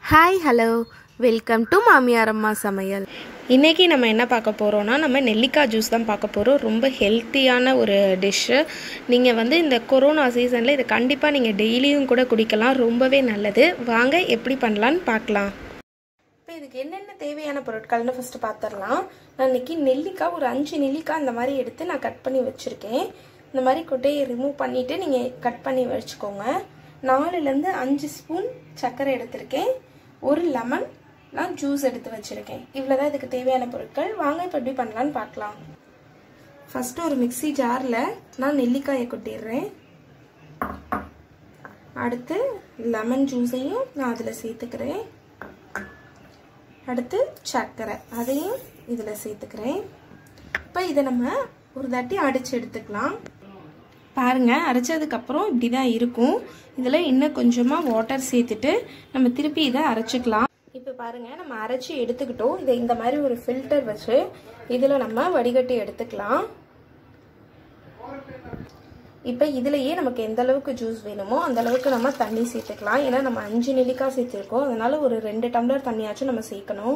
hi hello welcome to மாமியார் அம்மா சமையல் இன்றைக்கி நம்ம என்ன பார்க்க போகிறோன்னா நம்ம நெல்லிக்காய் ஜூஸ் தான் பார்க்க போகிறோம் ரொம்ப ஹெல்த்தியான ஒரு டிஷ்ஷு நீங்கள் வந்து இந்த கொரோனா சீசனில் இதை கண்டிப்பாக நீங்கள் டெய்லியும் கூட குடிக்கலாம் ரொம்பவே நல்லது வாங்க எப்படி பண்ணலான்னு பார்க்கலாம் இப்போ இதுக்கு என்னென்ன தேவையான பொருட்கள்னு ஃபஸ்ட்டு பார்த்துடலாம் நான் இன்னைக்கு நெல்லிக்காய் ஒரு அஞ்சு நெல்லிக்காய் இந்த மாதிரி எடுத்து நான் கட் பண்ணி வச்சுருக்கேன் இந்த மாதிரி கொட்டையை ரிமூவ் பண்ணிவிட்டு நீங்கள் கட் பண்ணி வச்சுக்கோங்க நாலுலேருந்து அஞ்சு ஸ்பூன் சர்க்கரை எடுத்திருக்கேன் ஒரு லெமன் நான் ஜூஸ் எடுத்து வச்சுருக்கேன் இவ்வளோ தான் இதுக்கு தேவையான பொருட்கள் வாங்க இப்போ எப்படி பண்ணலான்னு பார்க்கலாம் ஃபஸ்ட்டு ஒரு மிக்சி ஜாரில் நான் நெல்லிக்காயை கொட்டிடுறேன் அடுத்து லெமன் ஜூஸையும் நான் அதில் சேர்த்துக்கிறேன் அடுத்து சர்க்கரை அதையும் இதில் சேர்த்துக்கிறேன் இப்போ இதை நம்ம ஒரு தாட்டி அடித்து எடுத்துக்கலாம் பாருங்கள் அரைச்சதுக்கப்புறம் இப்படி தான் இருக்கும் இதில் இன்னும் கொஞ்சமாக வாட்டர் சேர்த்துட்டு நம்ம திருப்பி இதை அரைச்சிக்கலாம் இப்போ பாருங்கள் நம்ம அரைச்சி எடுத்துக்கிட்டோம் இதை இந்த மாதிரி ஒரு ஃபில்டர் வச்சு இதில் நம்ம வடிகட்டி எடுத்துக்கலாம் இப்போ இதுலேயே நமக்கு எந்த அளவுக்கு ஜூஸ் வேணுமோ அந்த அளவுக்கு நம்ம தண்ணி சேர்த்துக்கலாம் ஏன்னா நம்ம அஞ்சு நெல்லிக்காய் சேர்த்துருக்கோம் அதனால ஒரு ரெண்டு டம்ளர் தண்ணியாச்சும் நம்ம சேர்க்கணும்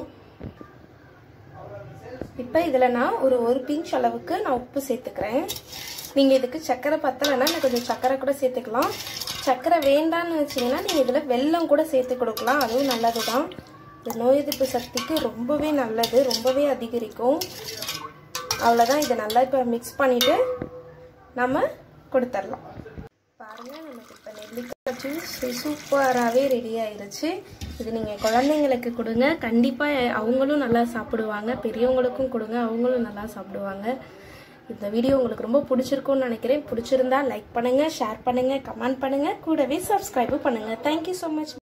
இப்போ இதில் நான் ஒரு ஒரு பிஞ்ச் அளவுக்கு நான் உப்பு சேர்த்துக்கிறேன் நீங்கள் இதுக்கு சர்க்கரை பத்தலைன்னா நான் கொஞ்சம் சர்க்கரை கூட சேர்த்துக்கலாம் சர்க்கரை வேண்டான்னு வச்சிங்கன்னா நீங்கள் இதில் வெல்லம் கூட சேர்த்து கொடுக்கலாம் அதுவும் நல்லது தான் இந்த நோய் எதிர்ப்பு சக்திக்கு ரொம்பவே நல்லது ரொம்பவே அதிகரிக்கும் அவ்வளோதான் இதை நல்லா இப்போ மிக்ஸ் பண்ணிவிட்டு நம்ம கொடுத்துடலாம் பாருங்கள் நமக்கு இப்போ நெல்லிக்காய் ஜூஸ் சூப்பராகவே ரெடி ஆயிருச்சு இது நீங்கள் குழந்தைங்களுக்கு கொடுங்க கண்டிப்பாக அவங்களும் நல்லா சாப்பிடுவாங்க பெரியவங்களுக்கும் கொடுங்க அவங்களும் நல்லா சாப்பிடுவாங்க இந்த வீடியோ உங்களுக்கு ரொம்ப பிடிச்சிருக்கும்னு நினைக்கிறேன் பிடிச்சிருந்தா லைக் பண்ணுங்கள் ஷேர் பண்ணுங்கள் கமெண்ட் பண்ணுங்கள் கூடவே சப்ஸ்கிரைபும் பண்ணுங்கள் தேங்க்யூ ஸோ மச்